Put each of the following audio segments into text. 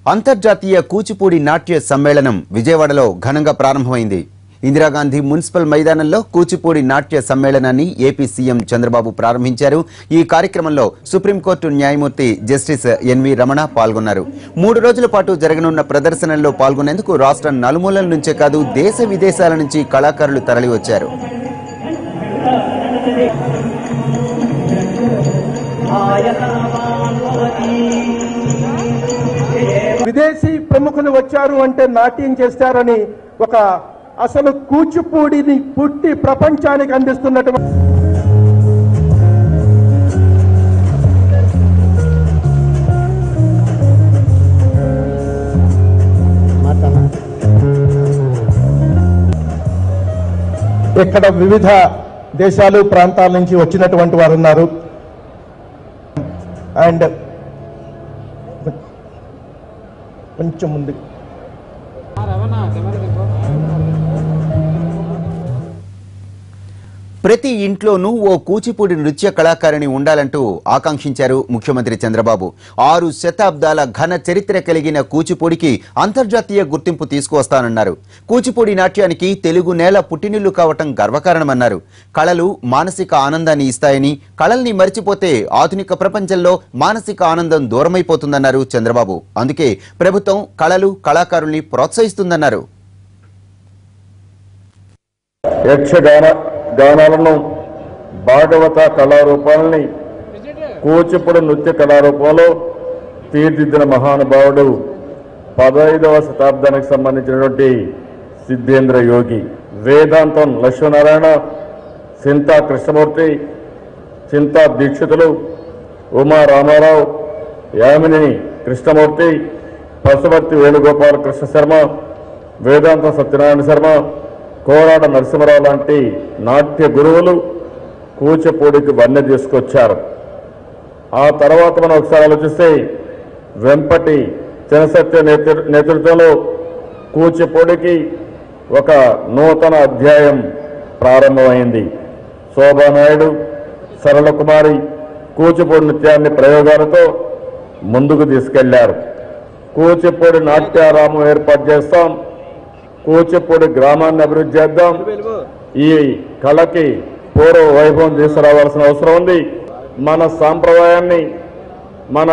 అంతర్జాతీయ కూచిపూడి నాట్య సమ్మేళనం విజయవాడలో ఘనంగా ప్రారంభమైంది ఇందిరాగాంధీ మున్సిపల్ మైదానంలో కూచిపూడి నాట్య సమ్మేళనాన్ని ఏపీ సీఎం చంద్రబాబు ప్రారంభించారు ఈ కార్యక్రమంలో సుప్రీంకోర్టు న్యాయమూర్తి జస్టిస్ ఎన్వి రమణ పాల్గొన్నారు మూడు రోజుల పాటు జరగనున్న ప్రదర్శనల్లో పాల్గొనేందుకు రాష్ట్రం నలుమూలల నుంచే కాదు దేశ విదేశాల నుంచి కళాకారులు తరలివచ్చారు విదేశీ ప్రముఖులు వచ్చారు అంటే నాట్యం చేస్తారని ఒక అసలు కూచిపూడిని పుట్టి ప్రపంచానికి అందిస్తున్నటువంటి ఇక్కడ వివిధ దేశాలు ప్రాంతాల నుంచి వచ్చినటువంటి వారు ఉన్నారు అండ్ కొంచెం ముందు ప్రతి ఇంట్లోనూ ఓ కూచిపూడి నృత్య కళాకారిణి ఉండాలంటూ ఆకాంక్షించారు ముఖ్యమంత్రి చంద్రబాబు ఆరు శతాబ్దాల ఘన చరిత్ర కలిగిన కూచిపూడికి అంతర్జాతీయ గుర్తింపు తీసుకువస్తానన్నారు కూచిపూడి నాట్యానికి తెలుగు నేల పుట్టినిల్లు కావటం గర్వకారణమన్నారు కళలు మానసిక ఆనందాన్ని ఇస్తాయని కళల్ని మరిచిపోతే ఆధునిక ప్రపంచంలో మానసిక ఆనందం దూరమైపోతుందన్నారు చంద్రబాబు అందుకే ప్రభుత్వం కళలు కళాకారుల్ని ప్రోత్సహిస్తుందన్నారు యక్షగాన గానాలను భాగవత కళారూపాలని కూచిపూడి నృత్య కళారూపంలో తీర్చిదిద్దిన మహానుభావుడు పదహైదవ శతాబ్దానికి సంబంధించినటువంటి సిద్ధేంద్ర యోగి వేదాంతం లక్ష్మీనారాయణ చింతా కృష్ణమూర్తి చింతా దీక్షితులు ఉమా రామారావు యామిని కృష్ణమూర్తి పశుపతి వేణుగోపాల కృష్ణ శర్మ వేదాంత సత్యనారాయణ శర్మ కోరాడ నరసింహరావు లాంటి నాట్య గురువులు కూచిపూడికి వన్నె తీసుకొచ్చారు ఆ తర్వాత మనం ఒకసారి ఆలోచిస్తే వెంపటి జనసత్య నేతృ- నేతృత్వంలో కూచిపూడికి ఒక నూతన అధ్యాయం ప్రారంభమైంది శోభానాయుడు సరళకుమారి కూచిపూడి నృత్యాన్ని ప్రయోగాలతో ముందుకు తీసుకెళ్లారు కూచిపూడి నాట్యారామం ఏర్పాటు చేస్తాం కూచిపూడి గ్రామాన్ని అభివృద్ధి చేద్దాం ఈ కళకి పూర్వ వైభవం తీసుకురావాల్సిన అవసరం ఉంది మన సాంప్రదాయాన్ని మన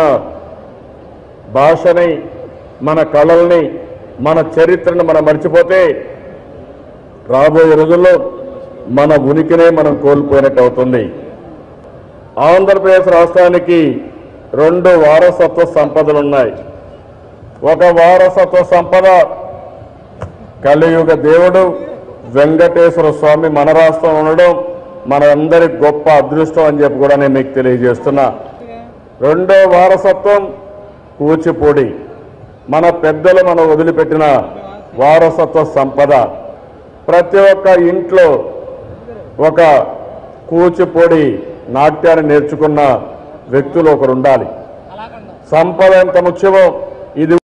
భాషని మన కళల్ని మన చరిత్రను మనం మర్చిపోతే రాబోయే రోజుల్లో మన ఉనికినే మనం కోల్పోయినట్టు అవుతుంది ఆంధ్రప్రదేశ్ రాష్ట్రానికి రెండు వారసత్వ సంపదలు ఉన్నాయి ఒక వారసత్వ సంపద కలియుగ దేవుడు వెంకటేశ్వర స్వామి మన రాష్ట్రం ఉండడం మనందరి గొప్ప అదృష్టం అని చెప్పి కూడా నేను మీకు తెలియజేస్తున్నా రెండో వారసత్వం కూచిపూడి మన పెద్దలు మనం వదిలిపెట్టిన వారసత్వ సంపద ప్రతి ఒక్క ఇంట్లో ఒక కూచిపూడి నాట్యాన్ని నేర్చుకున్న వ్యక్తులు ఒకరు ఉండాలి సంపద ఎంత ముఖ్యమో ఇది